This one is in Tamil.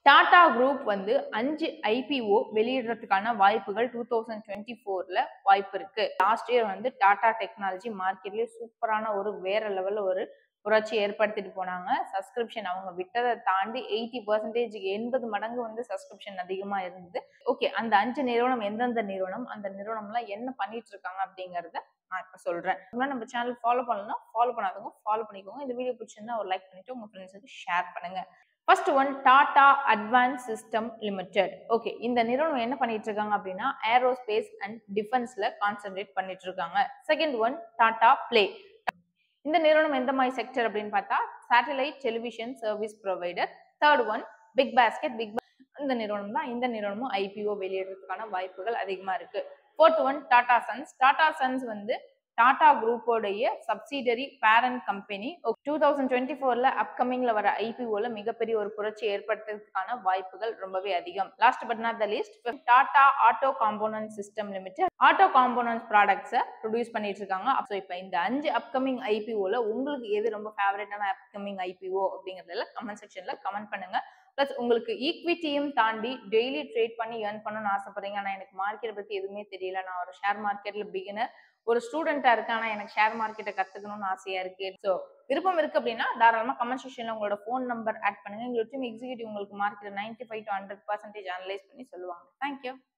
டாடா குரூப் வந்து அஞ்சு ஐபிஓ வெளியிடுறதுக்கான வாய்ப்புகள் டூ தௌசண்ட் டுவெண்ட்டி ஃபோர்ல வாய்ப்பு இருக்கு லாஸ்ட் இயர் வந்து டாடா டெக்னாலஜி மார்க்கெட்லயே சூப்பரான ஒரு வேற லெவல்ல ஒரு புரட்சி ஏற்படுத்திட்டு போனாங்க சப்ஸ்கிரிப்ஷன் அவங்க விட்டதை தாண்டி எயிட்டி பர்சன்டேஜ் எண்பது மடங்கு வந்து சப்ஸ்கிரிப்ஷன் அதிகமா இருந்தது ஓகே அந்த அஞ்சு நிறுவனம் எந்தெந்த நிறுவனம் அந்த நிறுவனம்லாம் என்ன பண்ணிட்டு இருக்காங்க அப்படிங்கறத நான் இப்ப சொல்றேன் முன்னாடி நம்ம சேனல் ஃபாலோ பண்ணலாம் ஃபாலோ பண்ணாதவங்க ஃபாலோ பண்ணிக்கோங்க இந்த வீடியோ பிடிச்சிருந்தா ஒரு லைக் பண்ணிட்டு உங்க ஃப்ரெண்ட்ஸுக்கு ஷேர் பண்ணுங்க first one Tata advance system limited okay இந்த நிறுவனம் என்ன பண்ணிட்டு இருக்காங்க அப்படின்னா ஏரோஸ்பேஸ் அண்ட் டிஃபென்ஸ்ல கான்சென்ட்ரேட் பண்ணிட்டு இருக்காங்க செகண்ட் ஒன் டாடா பிளே இந்த நிறுவனம் எந்த மாதிரி செக்டர் அப்படின்னு பார்த்தா satellite television service provider third one big basket big இந்த நிறுவனம் தான் இந்த நிறுவனமும் ஐபிஓ வெளியிடுறதுக்கான வாய்ப்புகள் அதிகமா இருக்கு fourth one Tata sons Tata sons வந்து டாடா குரூப்போடைய subsidiary parent company two thousand twenty ஃபோர்ல அப்கமிங்ல வர ஐபிஓல மிகப்பெரிய ஒரு புரட்சி ஏற்படுத்துறதுக்கான வாய்ப்புகள் ரொம்பவே அதிகம் last but not the least Tata auto component system limited auto component ப்ராடக்ட்ஸை ப்ரொடியூஸ் பண்ணிட்டு இருக்காங்க ஸோ இப்போ இந்த அஞ்சு அப்கமிங் ஐபிஓல உங்களுக்கு எது ரொம்ப ஃபேவரட்டான அப்கமிங் ஐபிஓ அப்படிங்கறதுல கமெண்ட் செக்ஷன்ல கமெண்ட் பண்ணுங்க ப்ளஸ் உங்களுக்கு ஈக்விட்டியும் தாண்டி டெய்லி ட்ரேட் பண்ணி ஏர்ன் பண்ணணும்னு ஆசைப்படுறீங்க ஆனால் எனக்கு மார்க்கெட் பற்றி எதுவுமே தெரியல நான் ஒரு ஷேர் மார்க்கெட்ல பிகினர் ஒரு ஸ்டூடெண்ட்டாக இருக்கேன் ஆனால் எனக்கு ஷேர் மார்க்கெட்டை கற்றுக்கணும்னு ஆசையாக இருக்கு ஸோ விருப்பம் இருக்கு அப்படின்னா தாராளமாக கமெண்ட் செக்ஷனில் உங்களோட ஃபோன் நம்பர் ஆட் பண்ணுங்க எங்களோட டீம் எக்ஸிக்யூட்டிவ் உங்களுக்கு market ninety five to hundred percentage analyse பண்ணி சொல்லுவாங்க தேங்க்யூ